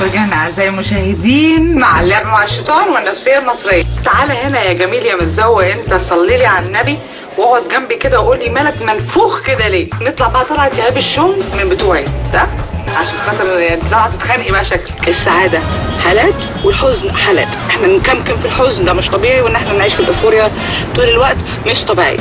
رجعنا اعزائي المشاهدين مع اللعب مع الشيطان والنفسيه المصريه تعالى هنا يا جميل يا متزوق انت صلي لي على النبي واقعد جنبي كده وقول لي مالك منفوخ كده ليه نطلع بقى طلعه ايهاب الشم من بتوعي ده عشان خاطر طلعت تتخانقي بقى شكلك السعاده حالات والحزن حالات احنا نكمكم في الحزن ده مش طبيعي وان احنا نعيش في الايفوريا طول الوقت مش طبيعي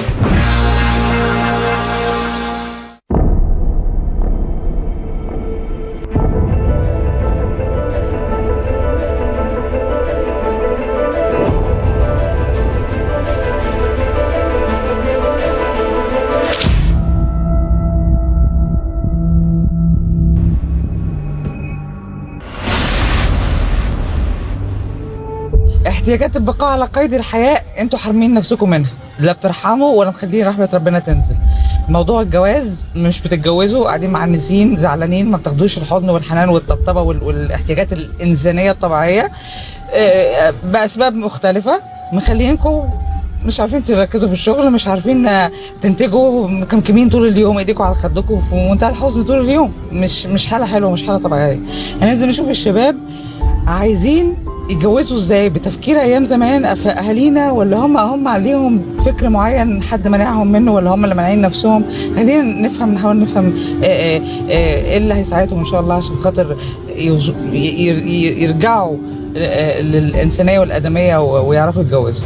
احتياجات البقاء على قيد الحياة انتوا حارمين نفسكم منها لا بترحموا ولا مخلين رحمة ربنا تنزل موضوع الجواز مش بتتجوزوا قاعدين معنسين زعلانين ما بتاخدوش الحضن والحنان والطبطبة وال- والاحتياجات الإنسانية الطبيعية آه، بأسباب مختلفة مخلينكم مش عارفين تركزوا في الشغل مش عارفين آه، تنتجوا مكمكمين طول اليوم ايديكم على خدكم في منتهى الحزن طول اليوم مش مش حالة حلوة مش حالة طبيعية هننزل نشوف الشباب عايزين يتجوزوا ازاي بتفكير ايام زمان أف- اهالينا ولا هم هم عليهم فكر معين حد منعهم منه ولا هم اللي مانعين نفسهم خلينا نفهم نحاول نفهم آه، آه، آه، ايه اللي هيساعدهم ان شاء الله عشان خاطر يوز- ي- ي- يرجعوا آه، للانسانيه والادميه و- ويعرفوا يتجوزوا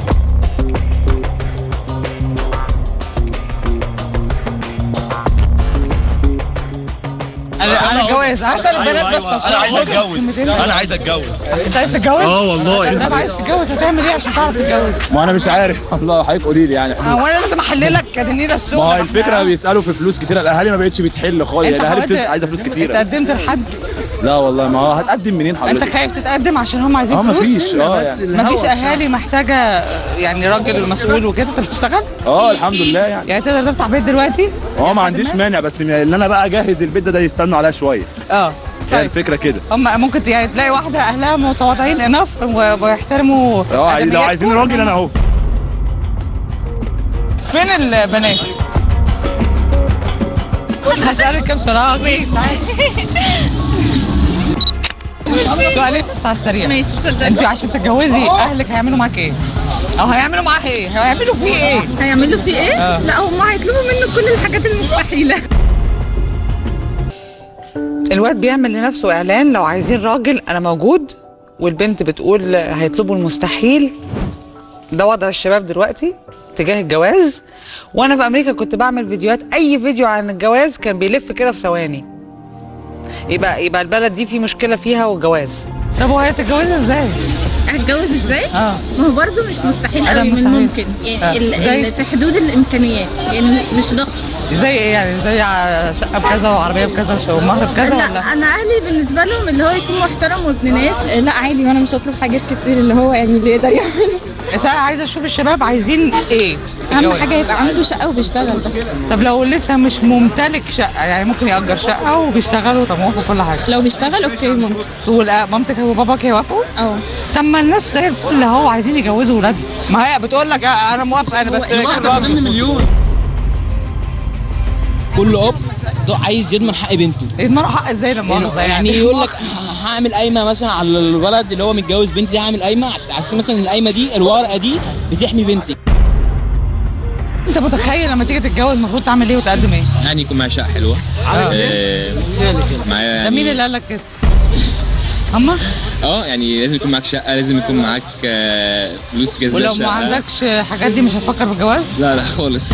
انا انا جواز احسن البنات بس انا عايز اتجوز انا عايز اتجوز انت عايز تتجوز؟ اه والله. طب عايز تتجوز هتعمل ايه عشان تعرف تتجوز؟ ما انا مش عارف والله حضرتك قولي لي يعني هو انا لازم احللك كدنيا ما السوداء هو الفكره بيسالوا في فلوس كتير الاهالي ما بقتش بتحل خالص يعني الاهالي بتس... عايزه فلوس كتيره اتقدمت لحد لا والله ما هو هتقدم منين انت حضرتك خايف تتقدم عشان هم عايزين اه فلوس؟ مفيش اه يعني مفيش اهالي محتاجه يعني راجل مسؤول وكده انت بتشتغل؟ اه الحمد لله يعني يعني تقدر تفتح بيت دلوقتي؟ اه ما عنديش مانع بس ان انا بقى اجهز البيت ده, ده يستنوا عليا شويه اه هي طيب الفكره كده هم ممكن ت- يعني تلاقي واحده اهلها متواضعين انف ويحترموا اه عايز- لو آدمياتكم. عايزين راجل انا اهو فين البنات؟ هسألك كم سؤال سؤالين بس على السريع ماشي اتفضل انت عشان تتجوزي اهلك هيعملوا معاك ايه؟ او هيعملوا معاك ايه؟ هيعملوا فيه ايه؟ هيعملوا فيه ايه؟ آه. لا هم هيطلبوا منه كل الحاجات المستحيله الواد بيعمل لنفسه اعلان لو عايزين راجل انا موجود والبنت بتقول هيطلبوا المستحيل ده وضع الشباب دلوقتي تجاه الجواز وانا في امريكا كنت بعمل فيديوهات اي فيديو عن الجواز كان بيلف كده في ثواني يبقى يبقى البلد دي في مشكله فيها والجواز طب وهي تتجوز ازاي؟ هتجوز ازاي؟ اه ما هو برضه مش مستحيل أنا قوي من مستحيل. ممكن يعني آه. ال- زي؟ ال- في حدود الامكانيات يعني مش ضغط زي ايه يعني زي ع- شقه بكذا وعربيه بكذا ومهر بكذا ولا لا انا اهلي بالنسبه لهم اللي هو يكون محترم وابن ناس لا عادي وانا مش هطلب حاجات كتير اللي هو يعني اللي يقدر يعمله بس انا عايزه اشوف الشباب عايزين ايه في اهم الجواز. حاجه يبقى عنده شقه وبيشتغل بس طب لو لسه مش ممتلك شقه يعني ممكن يأجر شقه وبيشتغل وطموح وكل حاجه لو بيشتغل اوكي ممكن تقول آه مامتك وباباك يوافقوا اه طب ما الناس زي الفل اهو عايزين يجوزوا ولادهم ما هي بتقول لك آه انا موافقه انا بس مليون كل اب ده عايز يضمن حق بنته يضمنوا حق ازاي لما مؤاخذة يعني يقول لك ه- هعمل قايمه مثلا على الولد اللي هو متجوز بنتي دي هعمل قايمه عس- على اساس مثلا القايمه دي الورقه دي بتحمي بنتي انت متخيل لما تيجي تتجوز المفروض تعمل ايه وتقدم ايه؟ يعني يكون معايا شقه حلوه آه، معايا ده يعني مين اللي قال لك كده؟ هما؟ اه يعني لازم يكون معاك شقه لازم يكون معاك آه، فلوس جذب ولو الشقه ما عندكش حاجات دي مش هتفكر بالجواز؟ لا لا خالص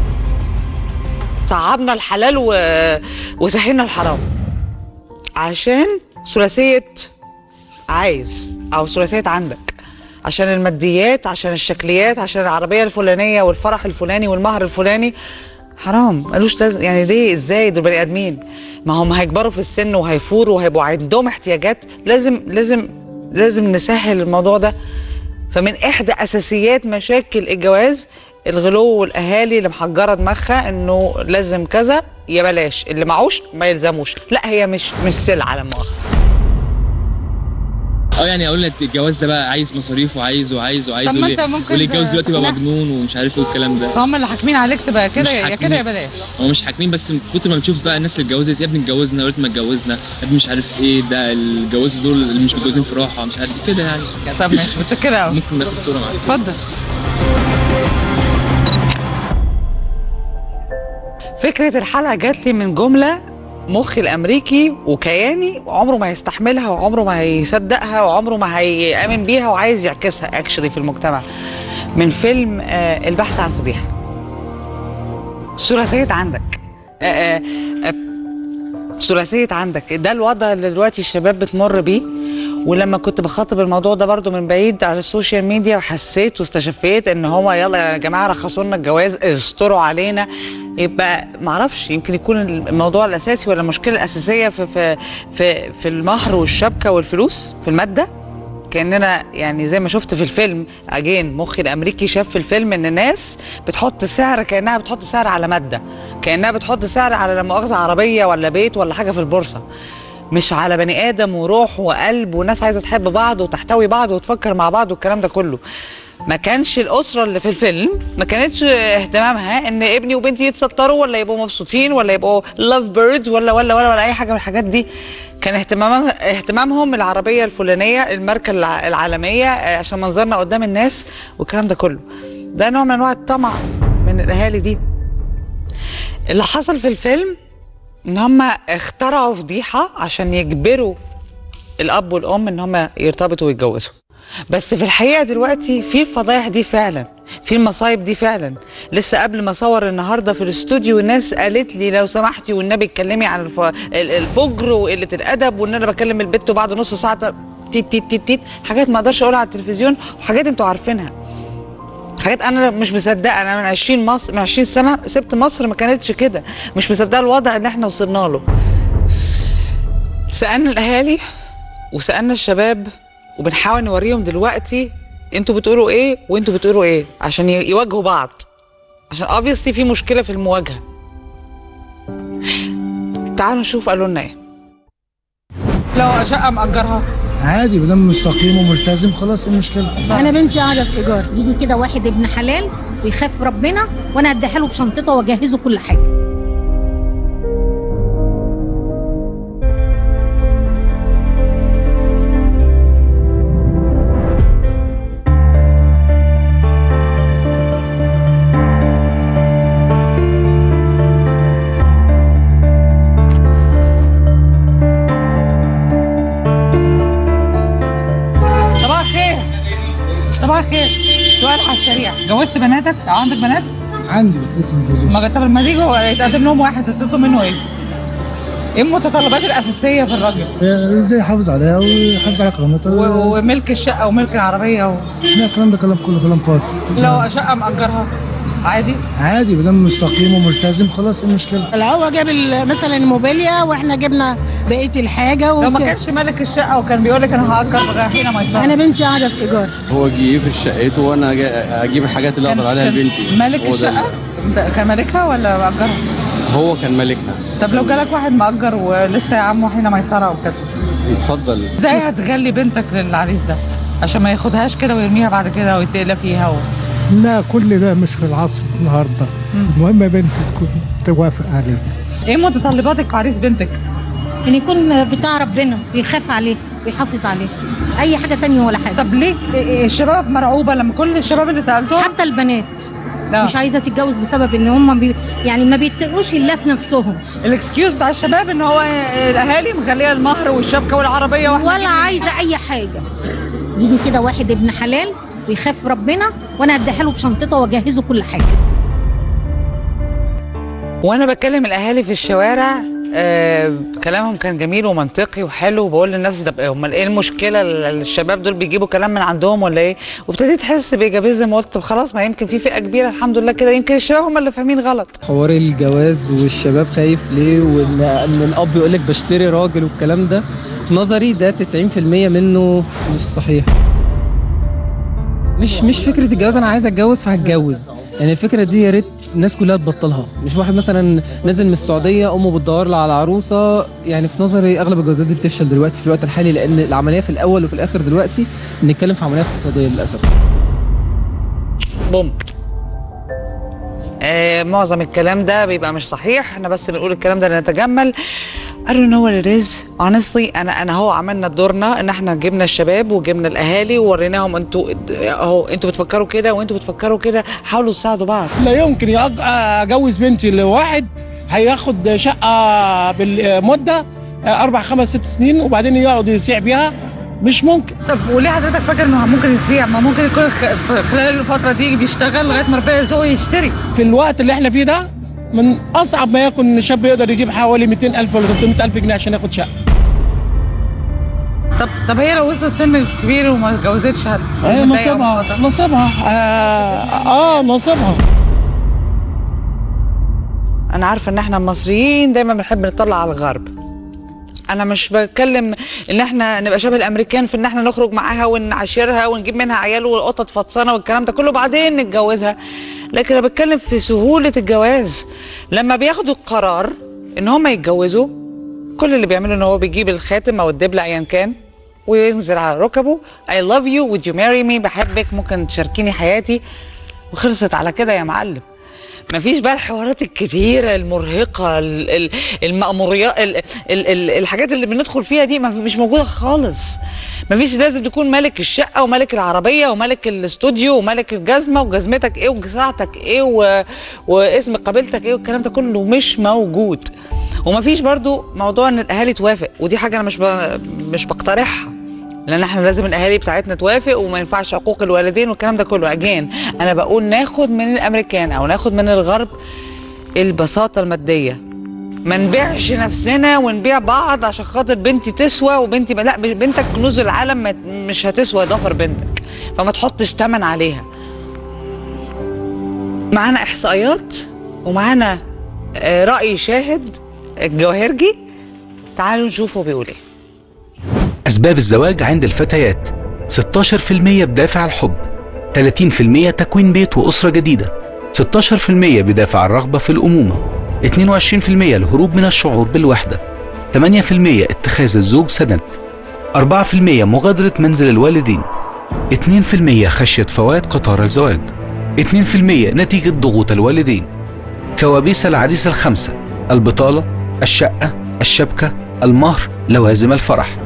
صعبنا الحلال و... وسهلنا الحرام عشان ثلاثية عايز أو ثلاثية عندك عشان الماديات عشان الشكليات عشان العربية الفلانية والفرح الفلاني والمهر الفلاني حرام ملوش لازم يعني ليه ازاي دول بني ادمين ما هم هيكبروا في السن وهيفوروا وهيبقوا عندهم احتياجات لازم لازم لازم نسهل الموضوع ده فمن احدى اساسيات مشاكل الجواز الغلو والاهالي اللي محجره دماغها انه لازم كذا يا بلاش اللي معوش ما يلزموش لا هي مش مش سلعه لا مؤاخذه اه يعني اقول لك الجواز ده بقى عايز مصاريف وعايز وعايز وعايز طب ما واللي- انت ممكن واللي يتجوز دلوقتي بقى تقنعه. مجنون ومش عارف ايه والكلام ده فهم اللي حاكمين عليك تبقى كده مش يا حاكمين. كده يا بلاش هو مش حاكمين بس من كتر ما بنشوف بقى الناس اللي اتجوزت يا ابني اتجوزنا يا ريت ما اتجوزنا يا ابني مش عارف ايه ده الجواز دول اللي مش متجوزين في راحه مش عارف كده يعني طب ماشي متشكرة قوي ممكن ناخد صوره معاك اتفضل فكرة الحلقة جات لي من جملة مخي الأمريكي وكياني عمره ما هيستحملها وعمره ما هيصدقها وعمره ما هيآمن بيها وعايز يعكسها اكشلي في المجتمع من فيلم آه البحث عن فضيحة ثلاثية عندك آه آه آه ثلاثية عندك ده الوضع اللي دلوقتي الشباب بتمر بيه ولما كنت بخاطب الموضوع ده برضو من بعيد على السوشيال ميديا وحسيت واستشفيت ان هو يلا يا جماعه رخصوا لنا الجواز استروا علينا يبقى معرفش يمكن يكون الموضوع الاساسي ولا المشكله الاساسيه في في في, في المهر والشبكه والفلوس في الماده كاننا يعني زي ما شفت في الفيلم اجين مخي الامريكي شاف في الفيلم ان الناس بتحط سعر كانها بتحط سعر على ماده كانها بتحط سعر على لا مؤاخذه عربيه ولا بيت ولا حاجه في البورصه مش على بني ادم وروح وقلب وناس عايزه تحب بعض وتحتوي بعض وتفكر مع بعض والكلام ده كله ما كانش الاسره اللي في الفيلم ما كانتش اهتمامها ان ابني وبنتي يتستروا ولا يبقوا مبسوطين ولا يبقوا لاف بيردز ولا ولا ولا ولا اي حاجه من الحاجات دي كان اهتمام اهتمامهم العربيه الفلانيه الماركه الع- العالميه آه، عشان منظرنا قدام الناس والكلام ده كله ده نوع من انواع الطمع من الاهالي دي اللي حصل في الفيلم ان هم اخترعوا فضيحه عشان يجبروا الاب والام ان هم يرتبطوا ويتجوزوا بس في الحقيقه دلوقتي في الفضايح دي فعلا في المصايب دي فعلا لسه قبل ما اصور النهارده في الاستوديو ناس قالت لي لو سمحتي والنبي اتكلمي عن الف... ال- الفجر وقله الادب وان انا بكلم البت وبعد نص ساعه تيت تيت تيت تيت حاجات ما اقدرش اقولها على التلفزيون وحاجات انتوا عارفينها حاجات انا مش مصدقه انا من 20 مصر من 20 سنه سبت مصر ما كانتش كده مش مصدقه الوضع اللي احنا وصلنا له سالنا الاهالي وسالنا الشباب وبنحاول نوريهم دلوقتي انتوا بتقولوا ايه وانتوا بتقولوا ايه عشان ي- يواجهوا بعض عشان obviously في مشكله في المواجهه تعالوا نشوف قالوا لنا ايه لو شقه مأجرها عادي ما دام مستقيم وملتزم خلاص ايه المشكله انا بنتي قاعده في ايجار يجي كده واحد ابن حلال ويخاف ربنا وانا اديها له بشنطته واجهزه كل حاجه صباح الخير صباح الخير سؤال على السريع جوزت بناتك او عندك بنات؟ عندي بس لسه ما اتجوزوش ما طب لما يجوا يتقدم لهم واحد هتطلب منه ايه؟ ايه المتطلبات الاساسيه في الراجل؟ آه، ازاي يحافظ عليها ويحافظ على كرامتها و- وملك الشقه وملك العربيه و... لا الكلام ده كلام كله كلام فاضي لو شقه مأجرها عادي عادي ما دام مستقيم وملتزم خلاص ايه المشكله لو هو جاب ال- مثلا الموبيليا واحنا جبنا بقيه الحاجه لو ما وكده. كانش مالك الشقه وكان بيقول لك انا هأجر لغايه حين ما يصير انا بنتي قاعده في ايجار هو جه في شقته وانا جا- اجيب الحاجات اللي اقدر عليها لبنتي مالك هو ده الشقه؟ انت كان مالكها ولا مأجرها؟ اللي- هو كان مالكها طب لو جالك واحد مأجر ولسه يا عم حين ميسره وكده اتفضل ازاي هتغلي بنتك للعريس ده؟ عشان ما ياخدهاش كده ويرميها بعد كده ويتقلى فيها و... لا كل ده مش في العصر النهارده المهم بنتي تكون توافق عليه ايه متطلباتك في عريس بنتك؟ ان يكون بتاع ربنا ويخاف عليه ويحافظ عليه اي حاجه تانية ولا حاجه طب ليه إيه الشباب مرعوبه لما كل الشباب اللي سالتهم حتى البنات لا. مش عايزه تتجوز بسبب ان هم بي يعني ما بيتقوش الا في نفسهم الاكسكيوز بتاع الشباب ان هو الاهالي مخليه المهر والشبكه والعربيه واحنا ولا عايزه اي حاجه يجي كده واحد ابن حلال ويخاف ربنا وانا اديها له بشنطته واجهزه كل حاجه وانا بكلم الاهالي في الشوارع آه كلامهم كان جميل ومنطقي وحلو وبقول لنفسي طب إيه، امال ايه المشكله ال- الشباب دول بيجيبوا كلام من عندهم ولا ايه وابتديت احس بايجابيزم وقلت طب خلاص ما يمكن في فئه كبيره الحمد لله كده يمكن الشباب هم اللي فاهمين غلط حوار الجواز والشباب خايف ليه وان ان الاب يقول لك بشتري راجل والكلام ده في نظري ده 90% منه مش صحيح مش مش فكره الجواز انا عايز اتجوز فهتجوز يعني الفكره دي يا ريت الناس كلها تبطلها مش واحد مثلا نازل من السعوديه امه بتدور له على عروسه يعني في نظري اغلب الجوازات دي بتفشل دلوقتي في الوقت الحالي لان العمليه في الاول وفي الاخر دلوقتي بنتكلم في عمليه اقتصاديه للاسف بوم آه معظم الكلام ده بيبقى مش صحيح احنا بس بنقول الكلام ده لنتجمل I don't know what it is honestly انا انا هو عملنا دورنا ان احنا جبنا الشباب وجبنا الاهالي ووريناهم انتوا اهو انتوا بتفكروا كده وانتوا بتفكروا كده حاولوا تساعدوا بعض لا يمكن يأج- اجوز بنتي لواحد هياخد شقه بالمده اربع خمس ست سنين وبعدين يقعد يسيع بيها مش ممكن طب وليه حضرتك فاكر انه ممكن يسيع ما ممكن يكون خ- في خلال الفتره دي بيشتغل لغايه ما ربنا يرزقه يشتري في الوقت اللي احنا فيه ده من اصعب ما يكون ان شاب يقدر يجيب حوالي 200000 ولا 300000 جنيه عشان ياخد شقه طب طب هي لو وصلت سن كبير وما اتجوزتش هت هي نصيبها نصيبها اه, آه نصيبها انا عارفه ان احنا المصريين دايما بنحب نطلع على الغرب انا مش بتكلم ان احنا نبقى شبه الامريكان في ان احنا نخرج معاها ونعاشرها ونجيب منها عيال وقطط فطسانه والكلام ده كله بعدين نتجوزها لكن انا بتكلم في سهوله الجواز لما بياخدوا القرار ان هم يتجوزوا كل اللي بيعمله ان هو بيجيب الخاتم او الدبله ايا كان وينزل على ركبه I love you would you marry me بحبك ممكن تشاركيني حياتي وخلصت على كده يا معلم مفيش بقى الحوارات الكتيرة المرهقة ال- ال- المأموريات ال- ال- ال- الحاجات اللي بندخل فيها دي ما- مش موجودة خالص مفيش لازم تكون مالك الشقة ومالك العربية ومالك الاستوديو ومالك الجزمة وجزمتك ايه وساعتك ايه و... واسم قبيلتك ايه والكلام ده كله مش موجود ومفيش برضو موضوع ان الاهالي توافق ودي حاجة انا مش ب... مش بقترحها لان احنا لازم الاهالي بتاعتنا توافق وما ينفعش عقوق الوالدين والكلام ده كله اجين انا بقول ناخد من الامريكان او ناخد من الغرب البساطه الماديه ما نبيعش نفسنا ونبيع بعض عشان خاطر بنتي تسوى وبنتي ب... لا بنتك كنوز العالم ما- مش هتسوى ضفر بنتك فما تحطش تمن عليها معانا احصائيات ومعانا آه، راي شاهد الجواهرجي تعالوا نشوفه بيقول ايه أسباب الزواج عند الفتيات 16% بدافع الحب 30% تكوين بيت وأسرة جديدة 16% بدافع الرغبة في الأمومة 22% الهروب من الشعور بالوحدة 8% اتخاذ الزوج سند 4% مغادرة منزل الوالدين 2% خشية فوات قطار الزواج 2% نتيجة ضغوط الوالدين كوابيس العريس الخمسة البطالة الشقة الشبكة المهر لوازم الفرح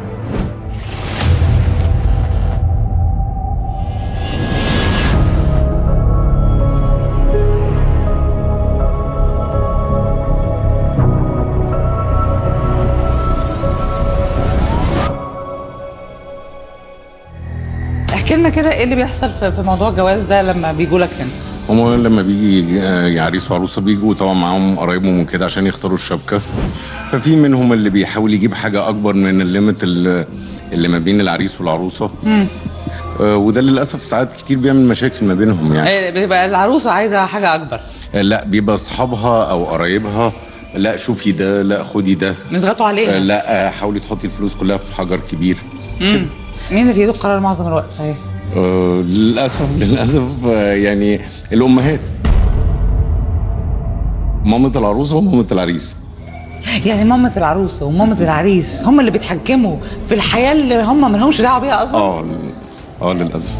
احكي لنا كده ايه اللي بيحصل في في موضوع الجواز ده لما بيجوا لك هنا هما لما بيجي آه، عريس وعروسه بيجوا طبعا معاهم قرايبهم وكده عشان يختاروا الشبكه ففي منهم اللي بيحاول يجيب حاجه اكبر من الليمت اللي اللي ما بين العريس والعروسه مم. آه، وده للاسف ساعات كتير بيعمل مشاكل ما بينهم يعني إيه، بيبقى العروسه عايزه حاجه اكبر آه، لا بيبقى اصحابها او قرايبها لا شوفي ده لا خدي ده نضغطوا عليها آه، لا آه، حاولي تحطي الفلوس كلها في حجر كبير مم. مين اللي في ايده القرار معظم الوقت صحيح آه، للاسف للاسف آه، يعني الامهات مامة العروسه ومامة العريس يعني مامة العروسة ومامة العريس هم اللي بيتحكموا في الحياة اللي هم مالهمش دعوة بيها أصلا اه اه للاسف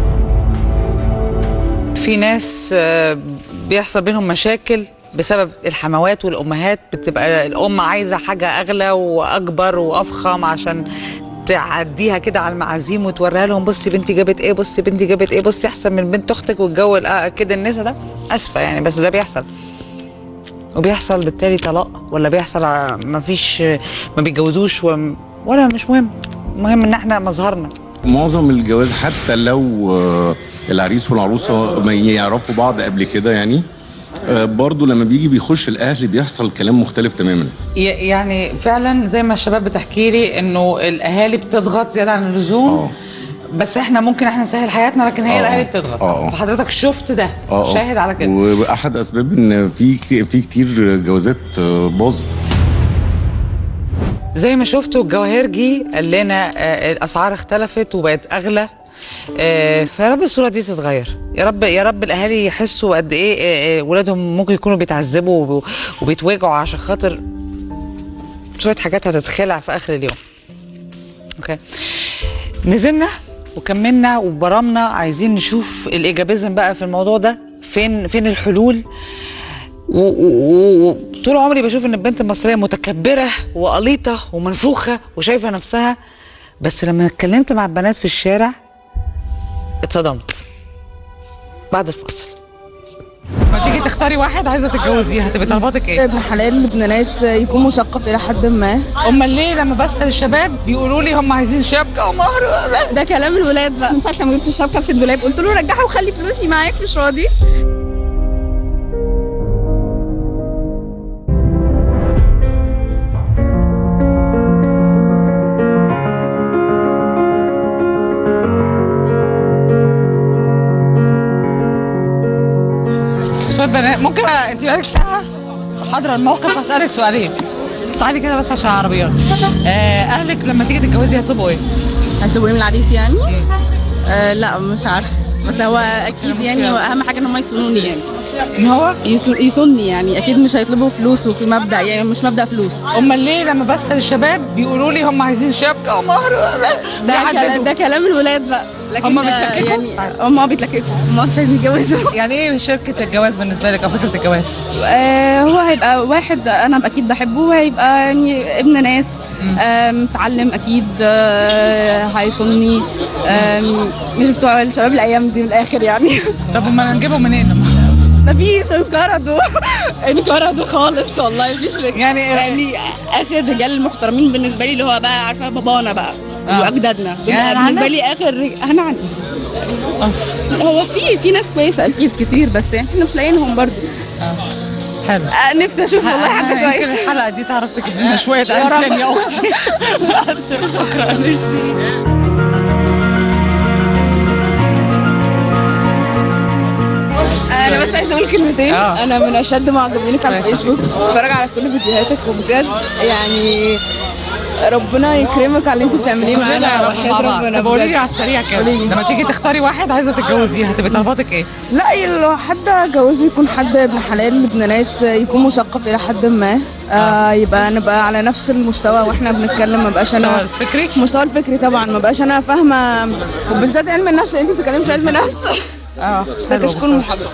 في ناس آه، بيحصل بينهم مشاكل بسبب الحموات والامهات بتبقى الام عايزه حاجه اغلى واكبر وافخم عشان تعديها كده على المعازيم وتوريها لهم بصي بنتي جابت ايه بصي بنتي جابت ايه بصي احسن من بنت اختك والجو ال- آه كده النسا ده اسفه يعني بس ده بيحصل وبيحصل بالتالي طلاق ولا بيحصل ع- ما فيش ما بيتجوزوش وم- ولا مش مهم المهم ان احنا مظهرنا معظم الجواز حتى لو آه، العريس والعروسه ما يعرفوا بعض قبل كده يعني آه، برضو لما بيجي بيخش الاهل بيحصل كلام مختلف تماما ي- يعني فعلا زي ما الشباب بتحكي لي انه الاهالي بتضغط زياده عن اللزوم بس احنا ممكن احنا نسهل حياتنا لكن هي آه. الاهالي بتضغط آه. فحضرتك شفت ده اه آه. شاهد على كده واحد اسباب ان في كتير في كتير جوازات آه، باظت زي ما شفتوا الجواهرجي قال لنا آه، الاسعار اختلفت وبقت اغلى آه، فيا رب الصوره دي تتغير يا رب يا رب الاهالي يحسوا قد ايه آه، آه، ولادهم ممكن يكونوا بيتعذبوا وب- وبيتوجعوا عشان خاطر شويه حاجات هتتخلع في اخر اليوم اوكي نزلنا وكملنا وبرمنا عايزين نشوف الايجابيزم بقى في الموضوع ده فين فين الحلول و- و- وطول عمري بشوف ان البنت المصريه متكبره وقليطه ومنفوخه وشايفه نفسها بس لما اتكلمت مع البنات في الشارع اتصدمت بعد الفاصل ما تيجي تختاري واحد عايزه تتجوزيه هتبقى طلباتك ايه؟ ابن حلال ابن ناس يكون مثقف الى حد ما امال ليه لما بسال الشباب بيقولوا لي هم عايزين شبكه ومهر ده كلام الولاد بقى من ساعه لما جبت الشبكه في الدولاب قلت له رجعها وخلي فلوسي معاك مش راضي شويه بنات ممكن أ- انت بقالك ساعه حاضره الموقف اسالك سؤالين تعالي كده بس عشان عربيات آه اهلك لما تيجي تتجوزي هيطلبوا ايه؟ هتطلبوا ايه من العريس يعني؟ آه لا مش عارفه بس هو اكيد يعني هو اهم حاجه ان هم يصونوني يعني ان هو يصوني يعني اكيد مش هيطلبوا فلوس ومبدا يعني مش مبدا فلوس امال ليه لما بسال الشباب بيقولوا لي هم عايزين شبكه ومهر ده بيحددوا. كلام ده كلام الولاد بقى لكن هما ده بيتلككوا؟ يعني هم بيتلككوا هم مش عايزين يتجوزوا يعني ايه شركه الجواز بالنسبه لك او فكره الجواز؟ آه هو هيبقى واحد انا اكيد بحبه وهيبقى يعني ابن ناس آه متعلم اكيد آه هيصوني آه مش بتوع الشباب الايام دي من الاخر يعني طب امال هنجيبه منين؟ مفيش انقرضوا انقرضوا خالص والله مفيش يعني يعني اخر رجال المحترمين بالنسبه لي اللي هو بقى عارفه بابانا بقى آه. واجدادنا يعني بالنسبه عنس؟ لي اخر رج- احنا عنس هو في في ناس كويسه اكيد كتير بس احنا مش لاقيينهم برضو حلو آه، نفسي اشوف والله حاجه يمكن كويسه الحلقه دي تعرف تجيب لنا شويه يا رب. عرفان يا اختي شكرا ميرسي انا بس عايزه اقول كلمتين آه. انا من اشد معجبينك على الفيسبوك بتفرج على كل فيديوهاتك وبجد يعني ربنا يكرمك على اللي انت بتعمليه معانا وحياة ربنا طب قولي لي بجد. على السريع كده قولي لي. لما تيجي تختاري واحد عايزه تتجوزيه هتبقى طلباتك ايه؟ لا لو حد جوزه يكون حد ابن حلال ابن ناس يكون مثقف الى حد ما آه يبقى نبقى على نفس المستوى واحنا بنتكلم ما بقاش انا المستوى الفكري؟ المستوى الفكري طبعا ما بقاش انا فاهمه وبالذات علم النفس انت بتتكلمي في علم نفس اه ده كشكول محاضره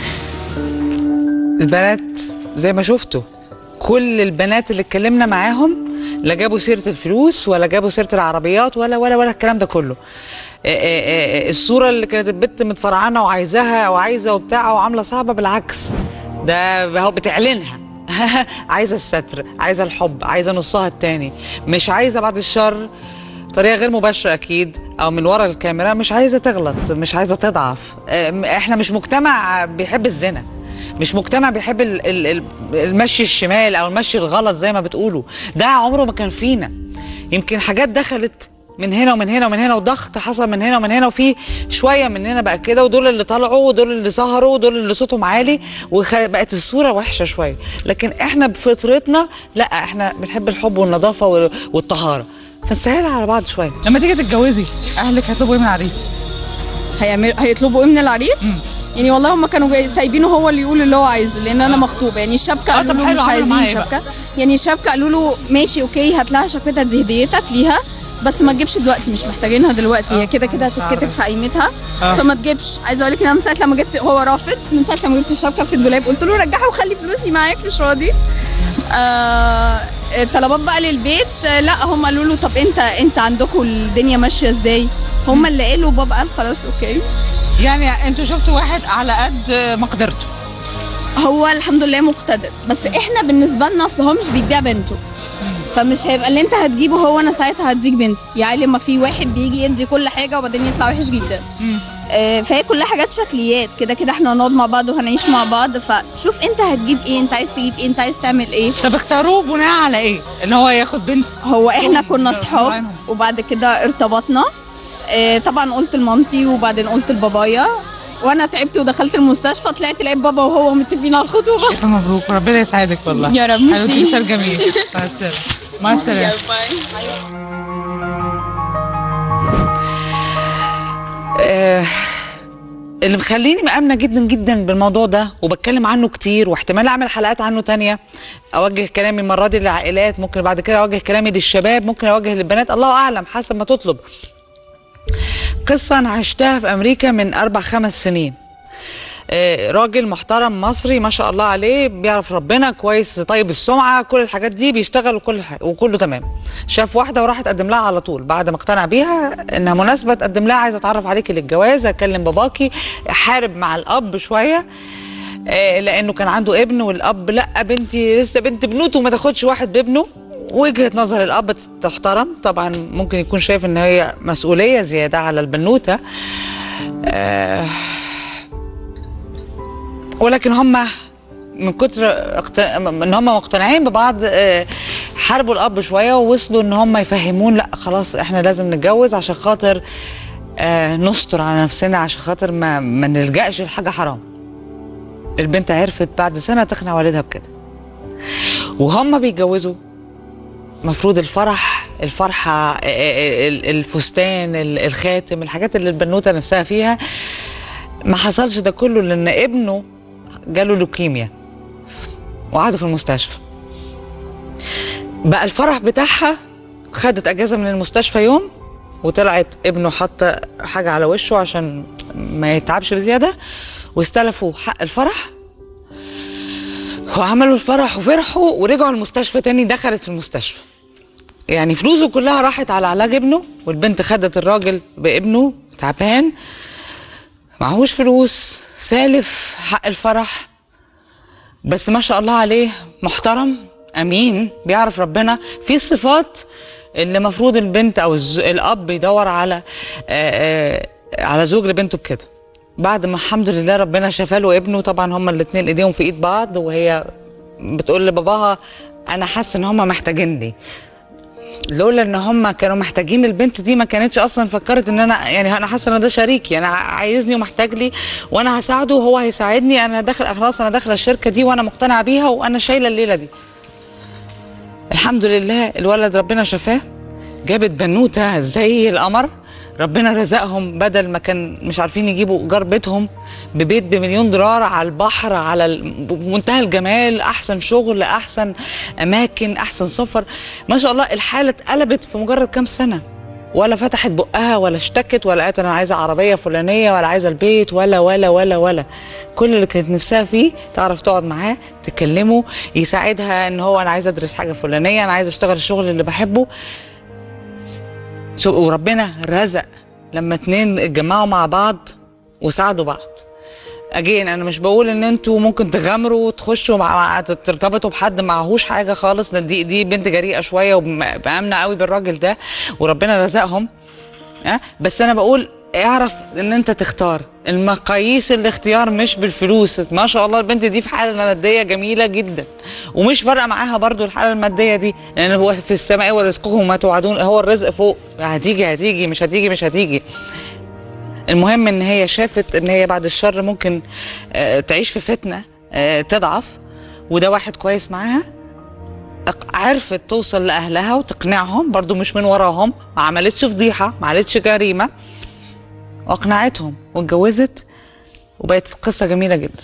البنات زي ما شفتوا كل البنات اللي اتكلمنا معاهم لا جابوا سيره الفلوس ولا جابوا سيره العربيات ولا ولا ولا الكلام ده كله آه، آه، آه، الصوره اللي كانت البت متفرعنه وعايزاها وعايزه وبتاع وعامله صعبه بالعكس ده هو بتعلنها عايزه الستر عايزه الحب عايزه نصها التاني مش عايزه بعد الشر بطريقه غير مباشره اكيد او من ورا الكاميرا مش عايزه تغلط مش عايزه تضعف آه، احنا مش مجتمع بيحب الزنا مش مجتمع بيحب ال- ال- ال- المشي الشمال او المشي الغلط زي ما بتقولوا ده عمره ما كان فينا يمكن حاجات دخلت من هنا ومن هنا ومن هنا وضغط حصل من هنا ومن هنا وفي شويه مننا بقى كده ودول اللي طلعوا ودول اللي سهروا ودول اللي صوتهم عالي وبقت الصوره وحشه شويه لكن احنا بفطرتنا لا احنا بنحب الحب والنظافه وال- والطهاره فنسهلها على بعض شويه لما تيجي تتجوزي اهلك هيطلبوا ايه من العريس هيعمل هيطلبوا ايه من العريس؟ يعني والله هم كانوا جاي- سايبينه هو اللي يقول اللي هو عايزه لان انا مخطوبه يعني الشبكه قالوا طب له حلو، مش عملوا عايزين معايا بقى. شبكه يعني الشبكه قالوا له ماشي اوكي هات لها شبكتها دي هديتك ليها بس ما تجيبش دلوقتي مش محتاجينها دلوقتي هي كده كده هتتكتب في قيمتها آه. فما تجيبش عايزه اقول لك ان انا من ساعه لما جبت هو رافض من ساعه لما جبت الشبكه في الدولاب قلت له رجعها وخلي فلوسي معاك مش راضي آه طلبات بقى للبيت آه، لا هم قالوا له طب انت انت عندكم الدنيا ماشيه ازاي هم اللي قالوا بابا قال خلاص اوكي يعني انتوا شفتوا واحد على قد مقدرته هو الحمد لله مقتدر بس احنا بالنسبه لنا اصل هو مش بيبيع بنته فمش هيبقى اللي انت هتجيبه هو انا ساعتها هديك بنتي يعني لما في واحد بيجي يدي كل حاجه وبعدين يطلع وحش جدا آه، فهي كلها حاجات شكليات كده كده احنا هنقعد مع بعض وهنعيش مع بعض فشوف انت هتجيب ايه انت عايز تجيب ايه انت عايز تعمل ايه طب اختاروه بناء على ايه؟ ان هو ياخد بنت هو احنا كنا طول صحاب عينهم. وبعد كده ارتبطنا آه، طبعا قلت لمامتي وبعدين قلت لبابايا وانا تعبت ودخلت المستشفى طلعت لقيت بابا وهو متفقين على الخطوبه ألف مبروك وربنا يسعدك والله يا رب، حلو ميرسي. تمثال جميل مع السلامه مع السلامه آه اللي مخليني مأمنة جدا جدا بالموضوع ده وبتكلم عنه كتير واحتمال اعمل حلقات عنه تانية اوجه كلامي المرة دي للعائلات ممكن بعد كده اوجه كلامي للشباب ممكن اوجه للبنات الله اعلم حسب ما تطلب قصة انا عشتها في امريكا من اربع خمس سنين آه، راجل محترم مصري ما شاء الله عليه بيعرف ربنا كويس طيب السمعه كل الحاجات دي بيشتغل وكل حاجة وكله تمام شاف واحده وراح تقدم لها على طول بعد ما اقتنع بيها انها مناسبه تقدم لها عايزه اتعرف عليكي للجواز اكلم باباكي حارب مع الاب شويه آه، لانه كان عنده ابن والاب لا بنتي لسه بنت بنوته وما تاخدش واحد بابنه وجهه نظر الاب تحترم طبعا ممكن يكون شايف ان هي مسؤوليه زياده على البنوته آه ولكن هم من كتر اقت... ان هم مقتنعين ببعض آه، حاربوا الاب شويه ووصلوا ان هم يفهمون لا خلاص احنا لازم نتجوز عشان خاطر آه، نستر على نفسنا عشان خاطر ما ما نلجاش لحاجه حرام البنت عرفت بعد سنه تقنع والدها بكده وهم بيتجوزوا مفروض الفرح الفرحه آه، آه، ال- الفستان ال- الخاتم الحاجات اللي البنوته نفسها فيها ما حصلش ده كله لان ابنه جاله لوكيميا وقعدوا في المستشفى بقى الفرح بتاعها خدت اجازه من المستشفى يوم وطلعت ابنه حط حاجه على وشه عشان ما يتعبش بزياده واستلفوا حق الفرح وعملوا الفرح وفرحوا ورجعوا المستشفى تاني دخلت في المستشفى يعني فلوسه كلها راحت على علاج ابنه والبنت خدت الراجل بابنه تعبان معهوش فلوس سالف حق الفرح بس ما شاء الله عليه محترم امين بيعرف ربنا في صفات اللي مفروض البنت او الز... الاب يدور على آآ آآ على زوج لبنته بكده بعد ما الحمد لله ربنا شفاه له ابنه طبعا هما الاثنين ايديهم في ايد بعض وهي بتقول لباباها انا حاسه ان هما محتاجيني لولا ان هم كانوا محتاجين البنت دي ما كانتش اصلا فكرت ان انا يعني انا حاسه ان ده شريكي انا عايزني ومحتاج لي وانا هساعده وهو هيساعدني انا داخل خلاص انا داخله الشركه دي وانا مقتنعه بيها وانا شايله الليله دي الحمد لله الولد ربنا شفاه جابت بنوته زي القمر ربنا رزقهم بدل ما كان مش عارفين يجيبوا ايجار بيتهم ببيت بمليون دولار على البحر على ال- بمنتهى الجمال احسن شغل احسن اماكن احسن سفر ما شاء الله الحاله اتقلبت في مجرد كام سنه ولا فتحت بقها ولا اشتكت ولا قالت انا عايزه عربيه فلانيه ولا عايزه البيت ولا ولا ولا ولا كل اللي كانت نفسها فيه تعرف تقعد معاه تكلمه يساعدها ان هو انا عايزه ادرس حاجه فلانيه انا عايزه اشتغل الشغل اللي بحبه شو وربنا رزق لما اتنين اتجمعوا مع بعض وساعدوا بعض اجين انا مش بقول ان انتوا ممكن تغامروا وتخشوا مع مع- ترتبطوا بحد معهوش حاجه خالص ده دي دي بنت جريئه شويه ومامنه قوي بالراجل ده وربنا رزقهم ها بس انا بقول اعرف ان انت تختار المقاييس الاختيار مش بالفلوس ما شاء الله البنت دي في حاله ماديه جميله جدا ومش فارقه معاها برضو الحاله الماديه دي لان هو في السماء ورزقكم ما توعدون هو الرزق فوق هتيجي هتيجي مش هتيجي مش هتيجي المهم ان هي شافت ان هي بعد الشر ممكن آه، تعيش في فتنه آه، تضعف وده واحد كويس معاها أق- عرفت توصل لاهلها وتقنعهم برضو مش من وراهم ما عملتش فضيحه ما عملتش جريمه واقنعتهم واتجوزت وبقت قصه جميله جدا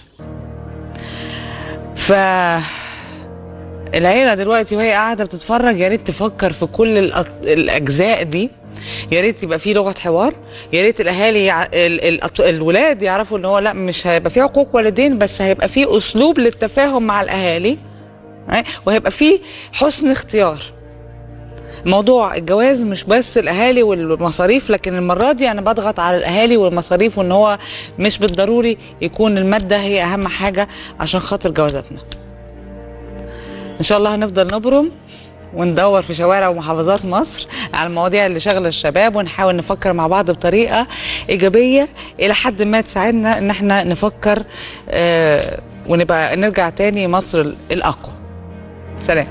ف العيله دلوقتي وهي قاعده بتتفرج يا ريت تفكر في كل الأط- الاجزاء دي يا ريت يبقى في لغه حوار يا ريت الاهالي يع... ال... ال... الولاد يعرفوا ان هو لا مش هيبقى في عقوق والدين بس هيبقى في اسلوب للتفاهم مع الاهالي right? وهيبقى في حسن اختيار موضوع الجواز مش بس الاهالي والمصاريف لكن المره دي انا بضغط على الاهالي والمصاريف وان هو مش بالضروري يكون الماده هي اهم حاجه عشان خاطر جوازاتنا ان شاء الله هنفضل نبرم وندور في شوارع ومحافظات مصر على المواضيع اللي شغله الشباب ونحاول نفكر مع بعض بطريقه ايجابيه الى حد ما تساعدنا ان احنا نفكر آه ونبقى نرجع تاني مصر الاقوى سلام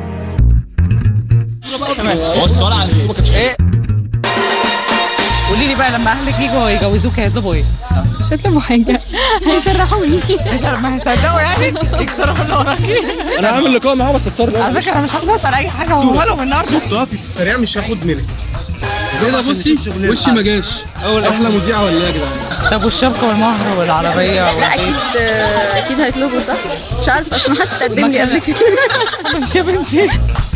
هو السؤال عن الفلوس ما كانش ايه قولي لي بقى لما اهلك يجوا يجوزوك هيطلبوا ايه؟ مش هيطلبوا حاجه هيسرحوني ما هيصدقوا يعني يكسروا اللي وراكي انا هعمل لقاء معاه بس اتصرف على فكره انا مش هاخد اسال اي حاجه هم مالهم النهارده تقفي في السريع مش هاخد منك ايه ده بصي وشي ما جاش احلى مذيعه ولا ايه يا جدعان طب والشبكه والمهر والعربيه لا والبيت اكيد اكيد هيطلبوا صح مش عارفه اصل ما حدش تقدم لي قبل كده بنتي يا بنتي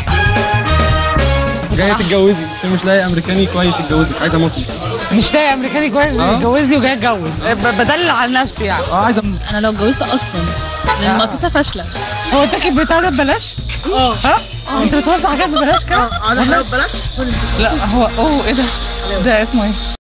جايه تتجوزي عشان مش لاقي امريكاني كويس يتجوزك عايزه مسلم مش لاقي امريكاني كويس آه. يتجوزني وجاي اتجوز ب- بدلل على نفسي يعني اه عايزه انا لو اتجوزت اصلا لان المؤسسه فاشله هو اداك البتاع ده ببلاش؟ اه ها؟ انت بتوزع حاجات ببلاش كده؟ انا ببلاش لا هو اوه ايه ده؟ ده اسمه ايه؟